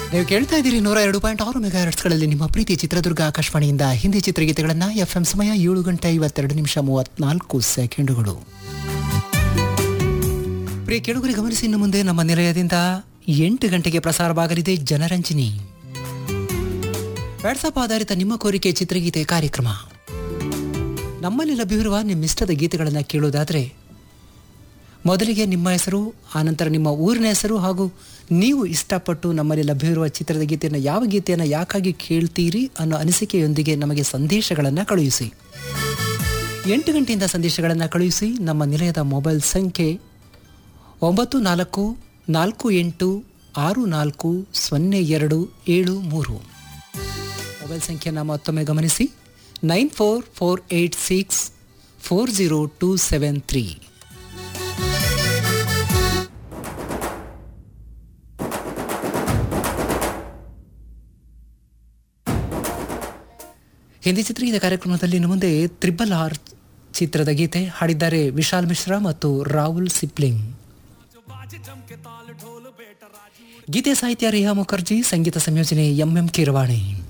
ನೀವು ಕೇಳ್ತಾ ಇದ್ದೀರಿ ನೂರ ಎರಡು ಪಾಯಿಂಟ್ ಆರು ಮೆಗಾ ಹರ್ಟ್ಸ್ಗಳಲ್ಲಿ ನಿಮ್ಮ ಪ್ರೀತಿ ಚಿತ್ರದುರ್ಗ ಆಕಾಶವಾಣಿಯಿಂದ ಹಿಂದಿ ಚಿತ್ರಗೀತೆಗಳನ್ನ ಎಫ್ ಎಂ ಸಮಯ ಏಳು ಗಂಟೆ ಐವತ್ತೆರಡು ನಿಮಿಷ ಮೂವತ್ನಾಲ್ಕು ಸೆಕೆಂಡುಗಳು ಪ್ರಿಯ ಕೆಡುಗರೆ ಗಮನಿಸಿ ಇನ್ನು ಮುಂದೆ ನಮ್ಮ ನಿಲಯದಿಂದ ಎಂಟು ಗಂಟೆಗೆ ಪ್ರಸಾರವಾಗಲಿದೆ ಜನರಂಜನಿ ವಾಟ್ಸಪ್ ಆಧಾರಿತ ನಿಮ್ಮ ಕೋರಿಕೆ ಚಿತ್ರಗೀತೆ ಕಾರ್ಯಕ್ರಮ ನಮ್ಮಲ್ಲಿ ಲಭ್ಯವಿರುವ ನಿಮ್ಮಿಷ್ಟದ ಗೀತೆಗಳನ್ನು ಕೇಳೋದಾದರೆ ಮೊದಲಿಗೆ ನಿಮ್ಮ ಹೆಸರು ಆನಂತರ ನಿಮ್ಮ ಊರಿನ ಹೆಸರು ಹಾಗೂ ನೀವು ಇಷ್ಟಪಟ್ಟು ನಮ್ಮಲ್ಲಿ ಲಭ್ಯವಿರುವ ಚಿತ್ರದ ಗೀತೆಯನ್ನು ಯಾವ ಗೀತೆಯನ್ನು ಯಾಕಾಗಿ ಕೇಳ್ತೀರಿ ಅನ್ನೋ ಅನಿಸಿಕೆಯೊಂದಿಗೆ ನಮಗೆ ಸಂದೇಶಗಳನ್ನು ಕಳುಹಿಸಿ ಎಂಟು ಗಂಟೆಯಿಂದ ಸಂದೇಶಗಳನ್ನು ಕಳುಹಿಸಿ ನಮ್ಮ ನಿಲಯದ ಮೊಬೈಲ್ ಸಂಖ್ಯೆ ಒಂಬತ್ತು ನಾಲ್ಕು ನಾಲ್ಕು ಎಂಟು ಆರು ನಾಲ್ಕು ಸೊನ್ನೆ ಎರಡು ಏಳು ಮೂರು ಮೊಬೈಲ್ ಸಂಖ್ಯೆಯನ್ನು ಮತ್ತೊಮ್ಮೆ ಗಮನಿಸಿ nine four four eight six four zero two seven three Hindi ಚಿತ್ರಗೀತೆ ಕಾರ್ಯಕ್ರಮದಲ್ಲಿ ಇನ್ನು ಮುಂದೆ ತ್ರಿಬಲ್ ಆರ್ ಚಿತ್ರದ ಗೀತೆ ಹಾಡಿದ್ದಾರೆ ವಿಶಾಲ್ ಮಿಶ್ರಾ ಮತ್ತು ರಾಹುಲ್ ಸಿಪ್ಲಿಂಗ್ ಗೀತೆ ಸಾಹಿತ್ಯ ರಿಹಾ ಮುಖರ್ಜಿ ಸಂಗೀತ ಸಂಯೋಜನೆ ಎಂ ಎಂ ಕಿರವಾಣಿ